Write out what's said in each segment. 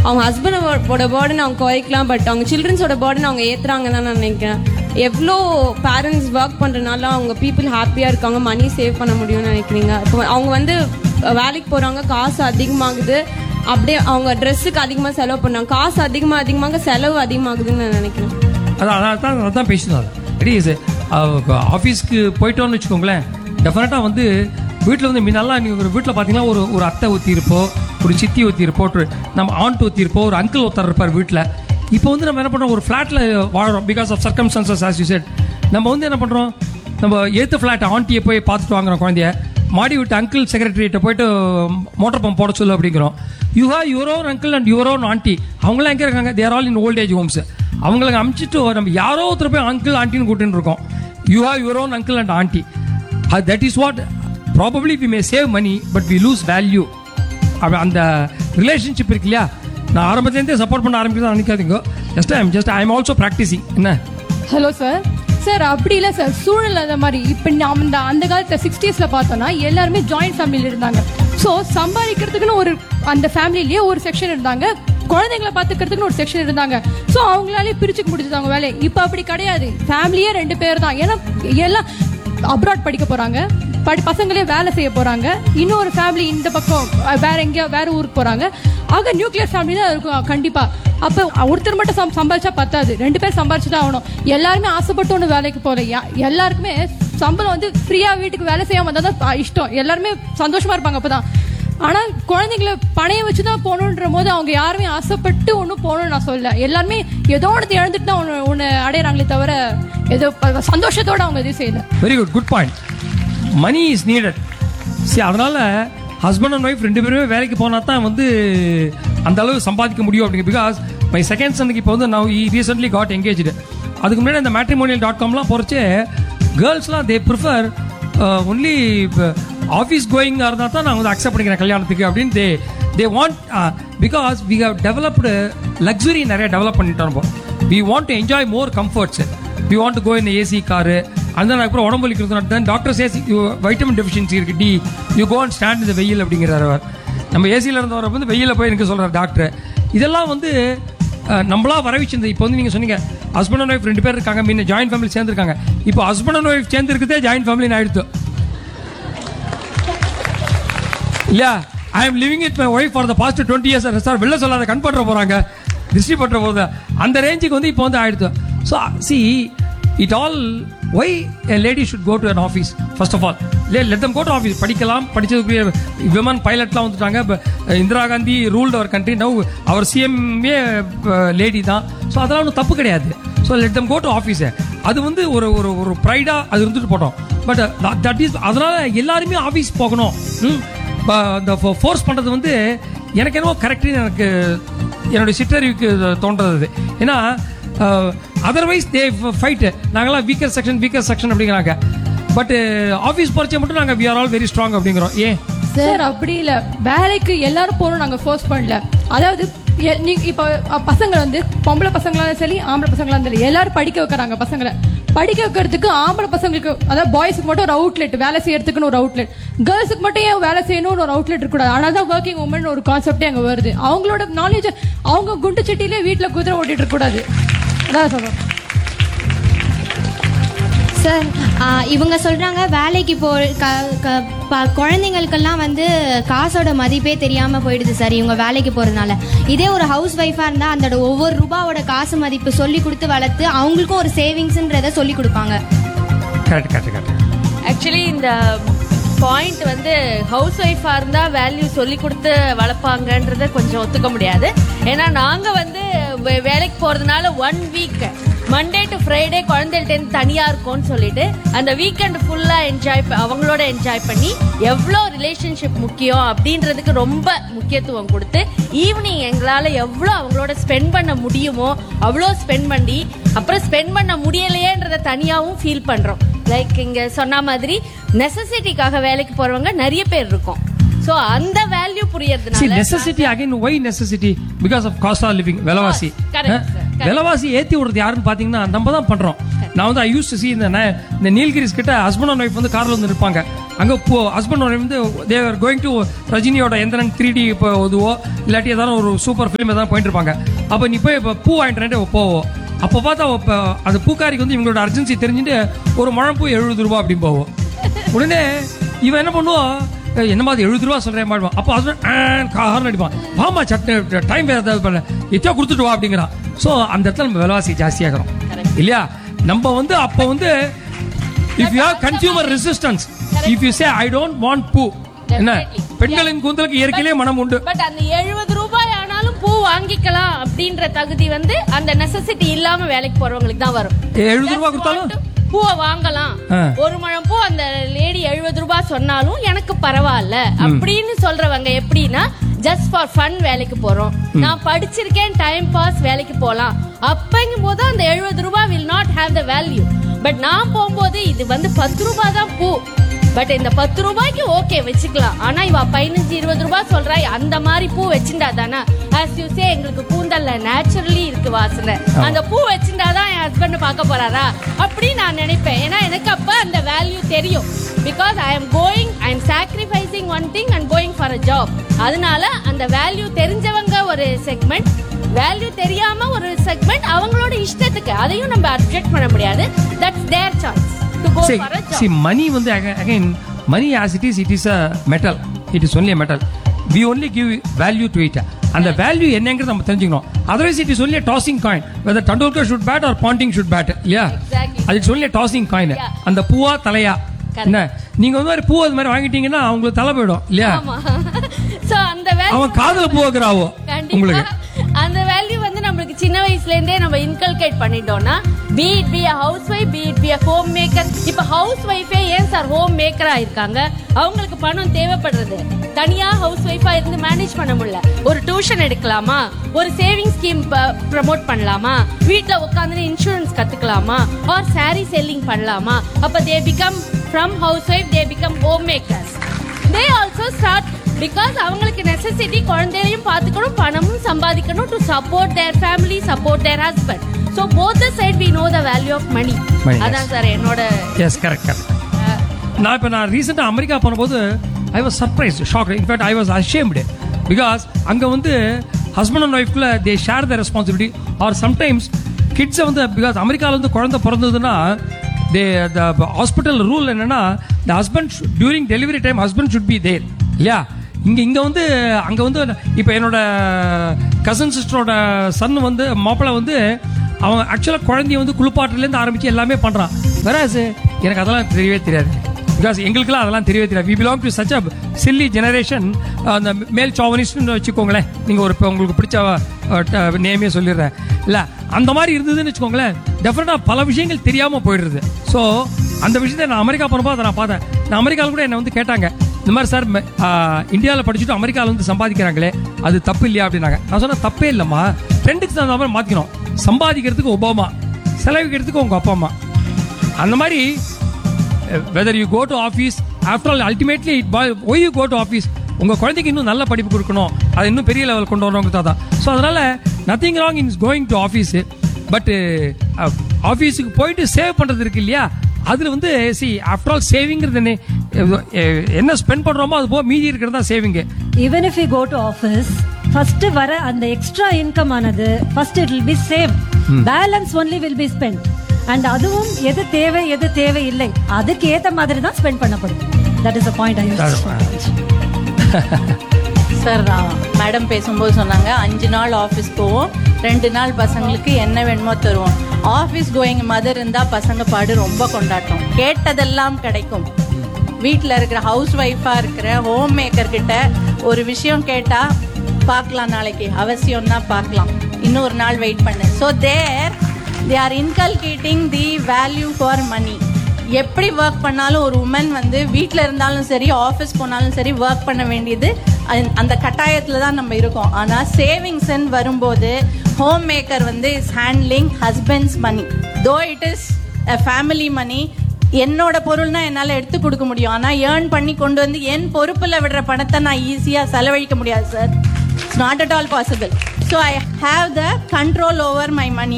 அவங்க ஹஸ்பண்டோட பேர்டன் அவங்க குறைக்கலாம் பட் அவங்க சில்ட்ரன்ஸோட பேர்டன் அவங்க ஏத்துறாங்க தான் நான் நினைக்கிறேன் எவ்வளோ பேரண்ட்ஸ் ஒர்க் பண்றதுனால அவங்க பீப்புள் ஹாப்பியா இருக்காங்க மணி சேவ் பண்ண முடியும்னு நினைக்கிறீங்க இப்போ அவங்க வந்து வேலைக்கு போறாங்க காசு அதிகமாகுது அப்படியே அவங்க ட்ரெஸ்ஸுக்கு அதிகமாக செலவு பண்ணாங்க காசு அதிகமாக அதிகமாக செலவு அதிகமாகுதுன்னு நான் நினைக்கிறேன் அதான் அதான் அதான் அதான் பேசினோம் ரெடி ஆஃபீஸ்க்கு போயிட்டோம்னு வச்சுக்கோங்களேன் டெஃபினட்டாக வந்து வீட்டில் வந்து முன்னெல்லாம் நீங்கள் ஒரு வீட்டில் பார்த்தீங்கன்னா ஒரு ஒரு அத்தை ஊற்றி இருப்போம் ஒரு சித்தி ஊற்றி இருப்போம் ஒரு நம்ம ஆண்ட் ஊற்றி இருப்போம் ஒரு அங்கிள் ஒருத்தர் இருப்பார் வீட்டில் இப்போ வந்து நம்ம என்ன பண்ணுறோம் ஒரு ஃப்ளாட்டில் வாழறோம் because of circumstances as you said நம்ம வந்து என்ன பண்ணுறோம் நம்ம ஏத்து ஃப்ளாட் ஆண்டியை போய் பார்த்துட்டு வாங்குறோம் குழந்தைய மாடி விட்டு அங்கிள் செக்ரட்டரிட்ட போயிட்டு மோட்டர் பம்ப் போட சொல்லு அப்படிங்கிறோம் you have your own uncle and your own aunty அவங்களாம் எங்கே இருக்காங்க they're all in old age homes அவங்களுக்கு அமுச்சிட்டு நம்ம யாரோ ஒருத்தர் போய் அங்கிள் ஆண்டின்னு கூட்டின்னு இருக்கோம் you have your own uncle and aunty that is what probably we may save money but we lose value அந்த ரிலேஷன்ஷிப் இருக்கு இல்லையா நான் ஆரம்பத்துலேருந்தே சப்போர்ட் பண்ண ஆரம்பிக்கிறதா நினைக்காதீங்க just I'm just I am also practising என்ன ஹலோ சார் சார் அப்படி இல்லை சார் சூழ்நிலை அந்த மாதிரி இப்போ நம்ம இந்த அந்த காலத்தில் சிக்ஸ்டீஸில் பார்த்தோம்னா எல்லாருமே ஜாயிண்ட் ஃபேமிலியில் இருந்தாங்க ஸோ சம்பாதிக்கிறதுக்குன்னு ஒரு அந்த ஃபேமிலிலேயே ஒரு செக்ஷன் இருந்தாங்க குழந்தைங்களை பார்த்துக்கிறதுக்குன்னு ஒரு செக்ஷன் இருந்தாங்க ஸோ அவங்களாலே பிரிச்சுக்க முடிஞ்சது அவங்க வேலையை இப்போ அப்படி கிடையாது ஃபேமிலியே ரெண்டு பேர் தான் ஏன்னா எல்லாம் அப்ராட் படிக்க போறாங்க படி பசங்களே வேலை செய்ய போறாங்க இன்னொரு ஃபேமிலி இந்த பக்கம் அஹ், வேற எங்கேயோ வேற ஊருக்கு போறாங்க ஆக நியூக்ளியர் ஃபேமிலி தான் இருக்கும் கண்டிப்பா அப்ப ஒருத்தர் மட்டும் சம்- சம்பாதிச்சா பத்தாது ரெண்டு பேர் சம்பாதிச்சு தான் ஆகணும் எல்லாருமே ஆசைப்பட்டு ஒன்று வேலைக்கு போகல யா- எல்லாருக்குமே சம்பளம் வந்து ஃப்ரீயா வீட்டுக்கு வேலை செய்யாம வந்தா தான் ப- இஷ்டம் எல்லாருமே சந்தோஷமா இருப்பாங்க அப்பதான் ஆனா குழந்தைங்களை பணைய வச்சு தான் போகணுன்ற போது அவங்க யாருமே ஆசைப்பட்டு ஒன்றும் போகணும்னு நான் சொல்ல எல்லாருமே ஏதோ ஒன்று இழந்துட்டு தான் ஒன்று ஒன்று அடையிறாங்களே தவிர ஏதோ ப- சந்தோஷத்தோட அவங்க எதுவும் செய்யல very good good point money is needed சரி அதனால ஹஸ்பண்ட் அண்ட் ஒய்ஃப் ரெண்டு பேருமே வேலைக்கு போனா தான் வந்து அந்த அளவு சம்பாதிக்க முடியும் அப்படிங்க பிகாஸ் மை செகண்ட் சனுக்கு இப்போ வந்து நான் ரீசென்ட்லி காட் எங்கேஜ்டு அதுக்கு முன்னாடி அந்த மேட்ரிமோனியல் டாட் காம்லாம் போகிறச்சே கேர்ள்ஸ்லாம் தே ப்ரிஃபர் ஒன்லி ஆஃபீஸ் கோயிங்காக இருந்தால் தான் நான் வந்து அக்செப்ட் பண்ணிக்கிறேன் கல்யாணத்துக்கு அப்படின்னு they they want because we have developed luxury நிறைய டெவலப் பண்ணிட்டோம் இப்போ we want to enjoy more comforts we want to go இந்த ஏசி காரு அந்த அப்புறம் உடம்பு வலிக்கிறது தான் டாக்டர் சேஸ் வைட்டமின் டெஃபிஷியன்சி இருக்கு D you go and stand இந்த வெயில் அப்படிங்கிறார் அவர் நம்ம ஏசியில் இருந்தவரை வந்து வெயிலில் போய் எனக்கு சொல்கிறார் டாக்டர் இதெல்லாம் வந்து அஹ், நம்மளா வர வச்சிருந்தது இப்போ வந்து நீங்கள் சொன்னீங்க ஹஸ்பண்ட் அண்ட் ஒய்ஃப் ரெண்டு பேர் இருக்காங்க முன்ன ஜாயின்ட் ஃபேமிலி சேர்ந்துருக்காங்க இப்போ ஹஸ்பண்ட் அண்ட் ஒய்ஃப் சேர்ந்து இருக்கிறதே ஜாயின்ட் ஃபேமிலின்னு ஆயிடுத்து இல்லையா I am living it my wife for the past twenty years sir வெளில சொல்லாத கண் பற்ற போகிறாங்க திருஷ்டி பற்ற போகுது அந்த ரேஞ்சுக்கு வந்து இப்போ வந்து ஆயிடுது so see it all why a lady should go to an office first of all let let them go to office படிக்கலாம் படிச்சதுக்குரிய விமன் பைலட்லாம் வந்துட்டாங்க இப்ப, Indira Gandhi ruled our country now our CM a lady தான் ஸோ அதெல்லாம் ஒன்றும் தப்பு கிடையாது so let them go to office அது வந்து ஒரு ஒரு ஒரு ப்ரைடாக அது இருந்துட்டு போட்டோம் பட் தட் இஸ் அதனால எல்லாருமே ஆஃபீஸ் போகணும் ம் ப- அந்த ஃபோர்ஸ் பண்ணுறது வந்து எனக்கு என்னவோ கரெக்டுன்னு எனக்கு என்னுடைய சிற்றறிவுக்கு தோன்றது அது. ஏன்னா அதர்வைஸ் தே ஃபைட்டு நாங்களாம் வீக்கர் செக்ஷன் வீக்கர் செக்ஷன் அப்படிங்கிறாங்க பட் ஆஃபீஸ் போகிறச்ச மட்டும் நாங்கள் we are all very strong அப்படிங்கிறோம் ஏன் சார் அப்படி இல்ல வேலைக்கு எல்லாரும் போகணும் நாங்க ஃபோர்ஸ் பண்ணல அதாவது எ- நீங்க இப்ப அ, பசங்க வந்து பொம்பளை பசங்களா இருந்தாலும் சரி ஆம்பளை பசங்களா இருந்தாலும் சரி எல்லாரும் படிக்க வைக்கிறாங்க பசங்களை படிக்க வைக்கிறதுக்கு ஆம்பளை பசங்களுக்கு அதாவது பாய்ஸுக்கு மட்டும் ஒரு அவுட்லெட் வேலை செய்யறதுக்குன்னு ஒரு அவுட்லெட் கேர்ள்ஸுக்கு மட்டும் ஏன் வேலை செய்யணும்னு ஒரு அவுட்லெட் இருக்கக்கூடாது அதனால தான் ஒர்க்கிங் உமன் ஒரு கான்செப்டே அங்க வருது அவங்களோட நாலேஜ் அவங்க குண்டு சட்டியிலே வீட்டுல குதிரை ஓட்டிட்டு இருக்க கூடாது அதான் சொல்றேன் சார் ஆ, இவங்க சொல்றாங்க வேலைக்கு போ க க- ப- குழந்தைங்களுக்கெல்லாம் வந்து காசோட மதிப்பே தெரியாம போயிடுது சார் இவங்க வேலைக்கு போறதுனால இதே ஒரு ஹவுஸ் ஒய்ஃபா இருந்தா அந்த ஒவ்வொரு ரூபாவோட காசு மதிப்பு சொல்லி கொடுத்து வளர்த்து அவங்களுக்கும் ஒரு சேவிங்ஸ்ன்றத சொல்லி கொடுப்பாங்க கரெக்ட் கரெக்ட் கரெக்ட் ஆக்சுவலி இந்த பாயிண்ட் வந்து ஹவுஸ் ஒய்ஃபாக இருந்தால் வேல்யூ சொல்லி கொடுத்து வளர்ப்பாங்கன்றத கொஞ்சம் ஒத்துக்க முடியாது ஏன்னா நாங்கள் வந்து வே- வேலைக்கு போகிறதுனால one week Monday to Friday குழந்தைகிட்ட தனியாக இருக்கும்னு சொல்லிட்டு அந்த வீக்கெண்ட் ஃபுல்லாக என்ஜாய் அவங்களோட என்ஜாய் பண்ணி எவ்வளோ ரிலேஷன்ஷிப் முக்கியம் அப்படின்றதுக்கு ரொம்ப முக்கியத்துவம் கொடுத்து ஈவினிங் எங்களால் எவ்வளோ அவங்களோட ஸ்பெண்ட் பண்ண முடியுமோ அவ்வளோ ஸ்பெண்ட் பண்ணி அப்புறம் ஸ்பெண்ட் பண்ண முடியலையேன்றத தனியாகவும் ஃபீல் பண்ணுறோம் லைக் இங்க சொன்ன மாதிரி நெசசிட்டிக்காக வேலைக்கு போறவங்க நிறைய பேர் இருக்கோம் சோ அந்த வேல்யூ சி புரியறதுனால necessity again why necessity because of cost of living விலைவாசி correct, sir, correct. விலைவாசி ஏத்தி விடுறது யாருன்னு பாத்தீங்கன்னா நம்ம தான் பண்றோம் நான் வந்து ஐ யூஸ் டு சி இந்த ந- இந்த நீல்கிரிஸ் கிட்ட ஹஸ்பண்ட் அண்ட் ஒய்ஃப் வந்து கார்ல வந்து இருப்பாங்க அங்க போ ஹஸ்பண்ட் ஒய்ஃப் வந்து தே ஆர் கோயிங் டு ரஜினியோட எந்திரன் த்ரீ டி இப்போ இதுவோ இல்லாட்டி ஏதாவது ஒரு சூப்பர் ஃபிலிம் ஏதாவது போயிட்டு இருப்பாங்க அப்போ நீ போய் இப்போ பூ வாங்கிட்டு போவோம் அப்போ பார்த்தா இப்போ அந்த பூக்காரிக்கு வந்து இவங்களோட அர்ஜென்சி தெரிஞ்சுட்டு ஒரு முழம்பூ எழுபது ரூபா அப்படின்னு போவோம் உடனே இவன் என்ன பண்ணுவான் "ஏய், என்ன மாதிரி எழுபது ரூபா சொல்றேன் மாடுவான் அப்போ ஹஸ்பண்ட் காரணம் அடிப்பான் வாமா சட்டை டைம் வேற ஏதாவது பண்ண எத்தியா கொடுத்துட்டு வா அப்படிங்கிறான் ஸோ அந்த இடத்துல நம்ம விலைவாசி ஜாஸ்தியாகிறோம் இல்லையா நம்ம வந்து அப்போ வந்து if you have consumer resistance if you say I don't want பூ என்ன பெண்களின் கூந்தலுக்கு இயற்கையிலே மனம் உண்டு பட் அந்த எழுபது ரூபாய் ஆனாலும் பூ வாங்கிக்கலாம் அப்படின்ற தகுதி வந்து அந்த நெசசிட்டி இல்லாம வேலைக்கு போறவங்களுக்கு தான் வரும் எழுபது ரூபா கொடுத்தாலும் பூவை வாங்கலாம் ஆ. ஒரு முழம் பூ அந்த லேடி எழுபது ரூபாய் சொன்னாலும் எனக்கு பரவாயில்ல அப்படின்னு சொல்றவங்க எப்படின்னா ஜஸ்ட் ஃபார் ஃபன் வேலைக்கு போறோம் நான் படிச்சிருக்கேன் டைம் பாஸ் வேலைக்கு போலாம் அப்பங்கும் போது அந்த எழுபது ரூபாய் will not have the value but நான் போகும்போது இது வந்து பத்து ரூபாய் தான் பூ பட் இந்த பத்து ரூபாய்க்கு ஓகே வச்சுக்கலாம் ஆனா இவ பதினஞ்சு இருபது ரூபாய் சொல்றா அந்த மாதிரி பூ வச்சுண்டா தானே ஆஸ் யூ சே எங்களுக்கு கூந்தல்ல நேச்சுரலி இருக்கு வாசனை அந்த பூ வச்சுண்டா தான் என் ஹஸ்பண்ட் பார்க்க போறாரா அப்படி நான் நினைப்பேன் ஏன்னா எனக்கு அப்ப அந்த வேல்யூ தெரியும் because I am going I am sacrificing one thing and going for a job அதனால அந்த வேல்யூ தெரிஞ்சவங்க ஒரு செக்மெண்ட் வேல்யூ தெரியாம ஒரு செக்மெண்ட் அவங்களோட இஷ்டத்துக்கு அதையும் நம்ம அப்ஜெக்ட் பண்ண முடியாது that's their choice to go see, for a job see, money வந்து aga- again, money as it is, it is a metal. It is only a metal. We only give value to it. அந்த value என்னங்கிறது நம்ம தெரிஞ்சுக்கணும் otherwise it is only tossing coin whether Tendulkar should bat or Ponting should bat இல்லையா Exactly. அது it's only tossing coin Yeah. அந்த பூவா தலையா என்ன நீங்க வந்து மாதிரி பூ அது மாதிரி வாங்கிட்டீங்கன்னா அவங்களுக்கு தலை போயிடும் இல்லையா ஆமா சோ அந்த வேல்யூ அவன் காதல பூ வைக்கிறாவோ கண்டிப்பா உங்களுக்கு அந்த வேல்யூ வந்து நம்மளுக்கு சின்ன வயசுல இருந்தே நம்ம இன்கல்கேட் பண்ணிட்டோம்னா be it be house wife be it be home maker இப்ப ஹவுஸ் ஒய்ஃபே ஏன் சார் ஹோம் மேக்கரா இருக்காங்க அவங்களுக்கு பணம் தேவைப்படுறது தனியா ஹவுஸ் ஒய்ஃபா இருந்து மேனேஜ் பண்ண முடியல ஒரு டியூஷன் எடுக்கலாமா ஒரு சேவிங் ஸ்கீம் ப்ரமோட் பண்ணலாமா வீட்ல உட்காந்து இன்சூரன்ஸ் கத்துக்கலாமா ஆர் saree செல்லிங் பண்ணலாமா அப்ப they become from house wife they become home makers they also start because அவங்களுக்கு நெசசிட்டி குழந்தையையும் பார்த்துக்கணும் பணமும் சம்பாதிக்கணும் to support their family support their husband so both the side we know the value of money Money, yes. அதான் sir என்னோட yes correct correct நான் இப்போ நான் ரீசெண்டாக அமெரிக்கா போனபோது I was surprise shock in fact I was ashamed because அங்கே வந்து husband and ஒய்ஃப்ல they share the responsibility or sometimes கிட்ஸை வந்து பிகாஸ் அமெரிக்காவில் வந்து குழந்தை பிறந்ததுன்னா தே த ஹாஸ்பிட்டல் ரூல் என்னன்னா the husband during delivery time husband should be there இல்லையா இங்க இங்க வந்து அங்க வந்து இப்போ என்னோட கசன் சிஸ்டரோட சன் வந்து மாப்பிள்ளை வந்து அவன் ஆக்சுவலாக குழந்தைய வந்து குளிப்பாட்டுலேருந்து ஆரம்பிச்சு எல்லாமே பண்ணுறான் வெராஸ் எனக்கு அதெல்லாம் தெரியவே தெரியாது பிகாஸ் எங்களுக்குலாம் அதெல்லாம் தெரியவே தெரியாது we belong to such a silly generation அந்த மேல் சாவனிஸ்ட்னு வச்சுக்கோங்களேன் நீங்கள் ஒரு இப்போ உங்களுக்கு பிடிச்ச நேமே சொல்லிடுறேன் இல்லை அந்த மாதிரி இருந்ததுன்னு வச்சுக்கோங்களேன் டெஃபினட்டாக பல விஷயங்கள் தெரியாமல் போயிடுறது ஸோ அந்த விஷயத்தை நான் அமெரிக்கா போனப்போ அதை நான் பார்த்தேன் நான் அமெரிக்காவில் கூட என்னை வந்து கேட்டாங்க இந்த மாதிரி சார் இந்தியாவில் படிச்சுட்டு அமெரிக்காவில் வந்து சம்பாதிக்கிறாங்களே அது தப்பு இல்லையா அப்படின்னாங்க நான் சொன்னேன் தப்பே இல்லைம்மா ட்ரெண்டுக்கு தகுந்த மாதிரி மாற்றிக்கணும் சம்பாதிக்கிறதுக்கு ஒபாமா செலவிக்கிறதுக்கு உங்கள் அப்பா அம்மா அந்த மாதிரி whether you go to office after all ultimately it why you go to office உங்கள் குழந்தைக்கு இன்னும் நல்ல படிப்பு கொடுக்கணும் அது இன்னும் பெரிய லெவல் கொண்டு வரவங்க தான் ஸோ அதனால் nothing wrong in going to office but ஆஃபீஸுக்கு போயிட்டு சேவ் பண்ணுறது இருக்கு இல்லையா அதில் வந்து சி ஆஃப்டர் ஆல் சேவிங்கிறது என்ன அஹ், என்ன ஸ்பெண்ட் பண்ணுறோமோ அது போக மீதி இருக்கிறது தான் saving even if you go to office first வர அந்த எக்ஸ்ட்ரா இன்கம் ஆனது first it will be save balance only will be spend and அதுவும் எது தேவை எது தேவை இல்லை அதுக்கு ஏத்த மாதிரி தான் ஸ்பெண்ட் பண்ணப்படும் that is a point I sir madam பேசும்போது சொன்னாங்க அஞ்சு நாள் ஆஃபீஸ் போவோம் ரெண்டு நாள் பசங்களுக்கு என்ன வேணுமோ தருவோம் ஆஃபீஸ் கோயிங் மதர் இருந்தால் பசங்க பாடு ரொம்ப கொண்டாட்டம் கேட்டதெல்லாம் கிடைக்கும் வீட்டில் இருக்கிற ஹவுஸ் ஒய்ஃபாக இருக்கிற ஹோம் மேக்கர் கிட்ட ஒரு விஷயம் கேட்டால் பார்க்கலாம் நாளைக்கு அவசியம்னா பார்க்கலாம் இன்னொரு நாள் வெயிட் பண்ணு so there they are inculcating the value for money எப்படி ஒர்க் பண்ணாலும் ஒரு உமன் வந்து வீட்டில் இருந்தாலும் சரி ஆஃபீஸ் போனாலும் சரி ஒர்க் பண்ண வேண்டியது அந்த- அந்த கட்டாயத்தில் தான் நம்ம இருக்கோம் ஆனால் சேவிங்ஸ்ன்னு வரும்போது ஹோம் மேக்கர் வந்து is handling husbands money though it is a family money என்னோட பொருள்னா என்னால் எடுத்து கொடுக்க முடியும் ஆனால் ஏர்ன் பண்ணி கொண்டு வந்து என் பொறுப்பில் விடுற பணத்தை நான் ஈஸியாக செலவழிக்க முடியாது sir it's not at all possible so I have the control over my money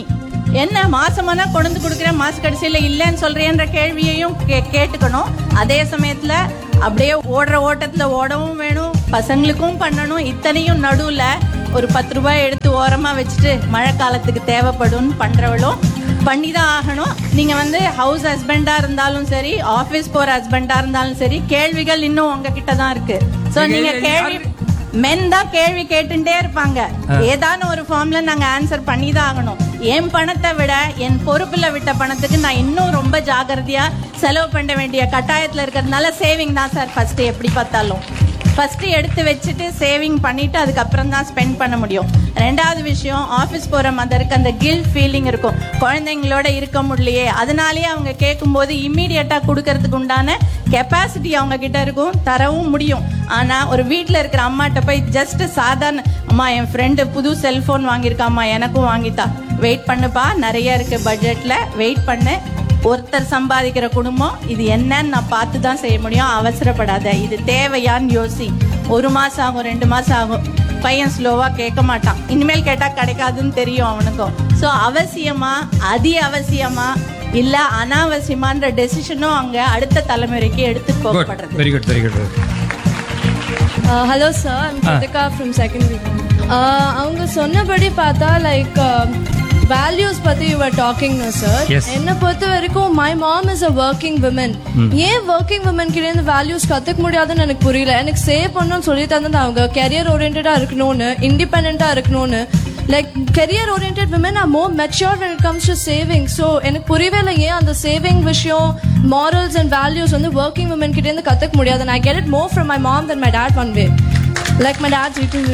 என்ன மாசமானா கொண்டு கொடுக்குறேன் மாச கடைசியில இல்லைன்னு சொல்றேன்ற கேள்வியையும் கே- கேட்டுக்கணும் அதே சமயத்துல அப்படியே ஓடுற ஓட்டத்துல ஓடவும் வேணும் பசங்களுக்கும் பண்ணணும் இத்தனையும் நடுவுல ஒரு பத்து ரூபாய் எடுத்து ஓரமா வச்சுட்டு மழை காலத்துக்கு தேவைப்படும் பண்றவளும் பண்ணி தான் ஆகணும் நீங்க வந்து ஹவுஸ் ஹஸ்பண்டா இருந்தாலும் சரி ஆபீஸ் போற ஹஸ்பண்டா இருந்தாலும் சரி கேள்விகள் இன்னும் உங்ககிட்ட தான் இருக்கு சோ நீங்க கேள்வி மென் தான் கேள்வி கேட்டுட்டே இருப்பாங்க ஏதான ஒரு ஃபார்ம்ல நாங்க ஆன்சர் பண்ணி தான் ஆகணும் என் பணத்தை விட என் பொறுப்புல விட்ட பணத்துக்கு நான் இன்னும் ரொம்ப ஜாகிரதையா செலவு பண்ண வேண்டிய கட்டாயத்துல இருக்கிறதுனால சேவிங் தான் சார் ஃபர்ஸ்ட் எப்படி பார்த்தாலும் ஃபர்ஸ்ட் எடுத்து வச்சுட்டு சேவிங் பண்ணிட்டு அதுக்கப்புறம் தான் ஸ்பெண்ட் பண்ண முடியும் ரெண்டாவது விஷயம் ஆஃபீஸ் போற மதருக்கு அந்த கில்ட் ஃபீலிங் இருக்கும் குழந்தைங்களோட இருக்க முடியலையே அதனாலேயே அவங்க கேட்கும்போது இம்மீடியட்டா கொடுக்கறதுக்கு உண்டான கெப்பாசிட்டி அவங்க கிட்ட இருக்கும் தரவும் முடியும் ஆனா ஒரு வீட்ல இருக்கிற அம்மாட்ட போய் ஜஸ்ட் சாதாரண அம்மா என் ஃப்ரெண்டு புது செல்போன் வாங்கியிருக்காம்மா எனக்கும் வாங்கித்தா வெயிட் பண்ணுப்பா நிறைய இருக்கு பட்ஜெட்ல வெயிட் பண்ணு ஒருத்தர் சம்பாதிக்கிற குடும்பம் இது என்னன்னு நான் பார்த்து தான் செய்ய முடியும் அவசரப்படாத இது தேவையான்னு யோசி ஒரு மாசம் ஆகும் ரெண்டு மாசம் ஆகும் பையன் ஸ்லோவா கேட்க மாட்டான் இனிமேல் கேட்டா கிடைக்காதுன்னு தெரியும் அவனுக்கும் ஸோ அவசியமா அதி அவசியமா இல்ல அனாவசியமான்ற டெசிஷனும் அங்க அடுத்த தலைமுறைக்கு எடுத்து குட் போகப்படுறது very good very good hello sir I'm Krithika from second அவங்க சொன்னபடி பார்த்தா லைக் வேல்யூஸ் பத்தி யூஆர் டாக்கிங் சார் Yes. என்னை பொறுத்த வரைக்கும் my mom is a working women ஏன் ஒர்க்கிங் விமன் கிட்ட இருந்து வேல்யூஸ் கத்துக்க முடியாதுன்னு எனக்கு புரியல எனக்கு சேவ் பண்ணணும்னு சொல்லி தந்தது அவங்க கெரியர் ஓரியன்டா இருக்கணும்னு இண்டிபெண்டா இருக்கணும்னு like career orient women are more mature when it comes to saving so எனக்கு புரியவே இல்லை ஏன் அந்த சேவிங் விஷயம் மாரல்ஸ் அண்ட் வேல்யூஸ் வந்து ஒர்க்கிங் விமன் கிட்ட இருந்து கத்துக்க முடியாது I get it more from my mom than my dad one way like my dad written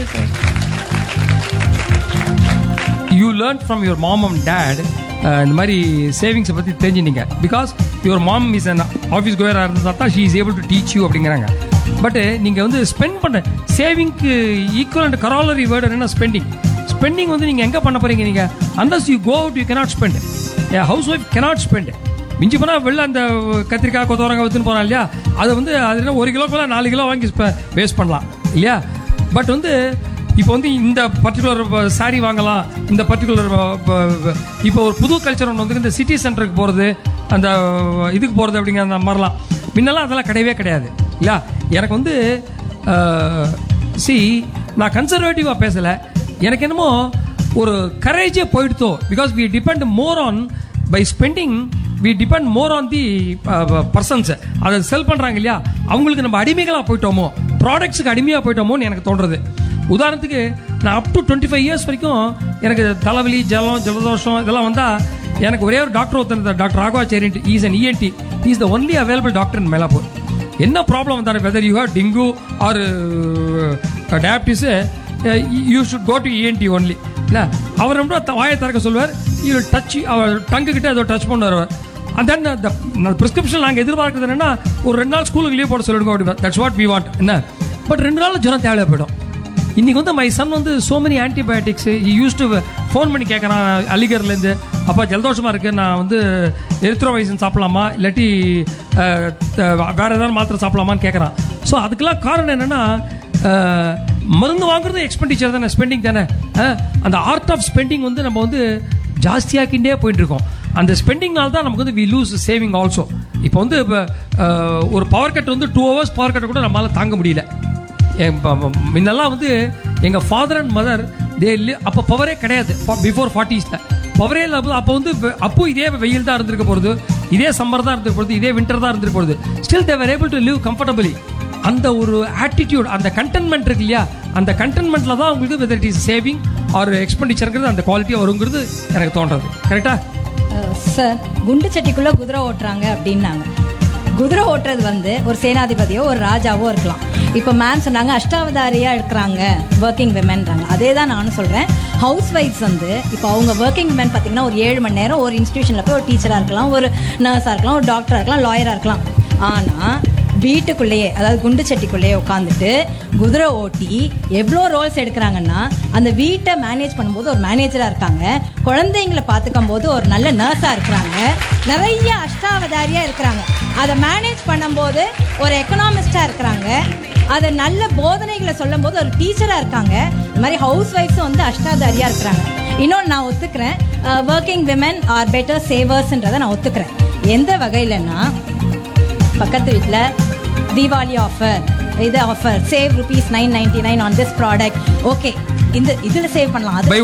you learn from your mom and dad இந்த மாதிரி சேவிங்ஸை பற்றி தெரிஞ்சுனீங்க because your mom is an office கோயராக இருந்தால் தான் she is able to teach you அப்படிங்கிறாங்க but நீங்கள் வந்து ஸ்பெண்ட் பண்ண சேவிங்க்கு ஈக்குவல் அண்ட் கராலரி வேர்டு என்ன ஸ்பெண்டிங் ஸ்பெண்டிங் வந்து நீங்கள் எங்கே பண்ண போகிறீங்க நீங்கள் unless you go out you cannot spend house wife cannot spend மிஞ்சி போனால் வெளில அந்த கத்திரிக்காய் கொத்தவரங்காய் விற்றுன்னு போனால் இல்லையா அதை வந்து அது என்ன ஒரு கிலோக்குள்ள நாலு கிலோ வாங்கி வேஸ்ட் பண்ணலாம் இல்லையா பட் வந்து இப்போ வந்து இந்த பர்டிகுலர் saree வாங்கலாம் இந்த பர்டிகுலர் இப்போ ஒரு புது கல்ச்சர் ஒன்று வந்து இந்த சிட்டி சென்டருக்கு போகிறது அந்த இதுக்கு போகிறது அப்படிங்கிற அந்த மாதிரிலாம் முன்னெல்லாம் அதெல்லாம் கிடையவே கிடையாது இல்லையா எனக்கு வந்து சி நான் கன்சர்வேட்டிவாக பேசலை எனக்கு என்னமோ ஒரு கரேஜே போயிடுத்தோ because we depend more on by spending we depend more on the persons அதை செல் பண்ணுறாங்க இல்லையா அவங்களுக்கு நம்ம அடிமைகளாக போயிட்டோமோ ப்ராடக்ட்ஸுக்கு அடிமையாக போயிட்டோமோன்னு எனக்கு தோன்றது உதாரணத்துக்கு நான் up to twenty five years வரைக்கும் எனக்கு தலைவலி ஜலம் ஜலதோஷம் இதெல்லாம் வந்தால் எனக்கு ஒரே ஒரு டாக்டர் ஒருத்தர் doctor Raghavachariyan is an ENT is the only available doctor in Mylapore என்ன ப்ராப்ளம் வந்தாலும் whether you have dengue or diabetes you should go to ENT only இல்லை அவர் ரொம்ப த- வாயை திறக்க சொல்லுவார் யூ டச் அவர் டங்கு கிட்ட ஏதோ டச் பண்ணுவார் அண்ட் தென் த ப்ரிஸ்கிரிப்ஷன் நாங்கள் எதிர்பார்க்குறது என்னன்னா ஒரு ரெண்டு நாள் ஸ்கூலுக்கு லீவ் போட சொல்லிடுங்க அப்படி தட்ஸ் வாட் வி வாண்ட் என்ன பட் ரெண்டு நாள் ஜுரம் தேவையாக போயிடும் இன்னைக்கு வந்து மை சன் வந்து so many antibiotics use to phone பண்ணி கேட்குறான் அலிகர்லேருந்து அப்பா ஜலதோஷமாக இருக்கு நான் வந்து எரித்ரோவைசன் சாப்பிடலாமா இல்லாட்டி அஹ், த- வேற ஏதாவது மாத்திரை சாப்பிடலாமான்னு கேட்குறான் ஸோ அதுக்கெல்லாம் காரணம் என்னன்னா அஹ், மருந்து வாங்குறது எக்ஸ்பெண்டிச்சர் தானே ஸ்பெண்டிங் தானே அஹ், அந்த ஆர்ட் ஆஃப் ஸ்பெண்டிங் வந்து நம்ம வந்து ஜாஸ்தியாக்கிண்டே போயிட்டு இருக்கோம் அந்த ஸ்பெண்டிங்னால தான் நமக்கு வந்து வி லூஸ் சேவிங் ஆல்சோ இப்போ வந்து இப்போ அஹ், ஒரு பவர் கட் வந்து டூ ஹவர்ஸ் பவர் கட்டை கூட நம்மளால தாங்க முடியல என் ப- ப- முன்னெல்லாம் வந்து எங்க ஃபாதர் அண்ட் மதர் தே அப்போ பவரே கிடையாது பிஃபோர் ஃபார்ட்டிஸில் பவரே இல்லாமல் அப்போ வந்து வெ- அப்போ இதே வெயில் தான் இருந்திருக்க போகிறது இதே சம்மர் தான் இருந்திருக்க போகிறது இதே வின்டர் தான் இருந்திருக்க போகிறது still they were able to live comfortably அந்த ஒரு ஆட்டிடியூட் அந்த கண்டென்மெண்ட் இருக்கு இல்லையா அந்த கண்டென்மெண்ட்ல தான் உங்களுக்கு whether it is saving or எக்ஸ்பெண்டிச்சருங்கிறது அந்த குவாலிட்டியாக வருங்கிறது எனக்கு தோன்றது கரெக்டா சார் குண்டு சட்டிக்குள்ள குதிரை ஓட்டுறாங்க அப்படின்னாங்க குதிரை ஓட்டுறது வந்து ஒரு சேனாதிபதியோ ஒரு ராஜாவோ இருக்கலாம் இப்போ மேம் சொன்னாங்க அஷ்டாவதாரியா இருக்கிறாங்க ஒர்க்கிங் விமென்றாங்க அதே தான் நானும் சொல்றேன் ஹவுஸ் ஒய்ஃப்ஸ் வந்து இப்போ அவங்க ஒர்க்கிங் விமன் பார்த்தீங்கன்னா ஒரு ஏழு மணி நேரம் ஒரு இன்ஸ்டியூஷன்ல போய் ஒரு டீச்சரா இருக்கலாம் ஒரு நர்ஸா இருக்கலாம் ஒரு டாக்டரா இருக்கலாம் லாயரா இருக்கலாம் ஆனா வீட்டுக்குள்ளேயே அதாவது குண்டு சட்டிக்குள்ளேயே உட்காந்துட்டு குதிரை ஓட்டி எவ்வளோ ரோல்ஸ் எடுக்கிறாங்கன்னா அந்த வீட்டை மேனேஜ் பண்ணும்போது ஒரு மேனேஜராக இருக்காங்க குழந்தைங்களை பார்த்துக்கும் போது ஒரு நல்ல நர்ஸாக இருக்கிறாங்க நிறைய அஷ்டாவதாரியாக இருக்கிறாங்க அதை மேனேஜ் பண்ணும்போது ஒரு எக்கனாமிஸ்டாக இருக்கிறாங்க அதை நல்ல போதனைகளை சொல்லும் போது ஒரு டீச்சராக இருக்காங்க இந்த மாதிரி ஹவுஸ் ஒய்ஃப்ஸும் வந்து அஷ்டாதாரியாக இருக்கிறாங்க இன்னொன்று நான் ஒத்துக்கிறேன் ஒர்க்கிங் விமன் ஆர் பெட்டர் சேவர்ஸ்ன்றதை நான் ஒத்துக்கிறேன் எந்த வகையிலன்னா பக்கத்து வீட்டில் தீபாவளி ஆஃபர் இது offer save rupees nine ninety nine on this product okay இந்த இதில் சேவ் பண்ணலாம் அது Buy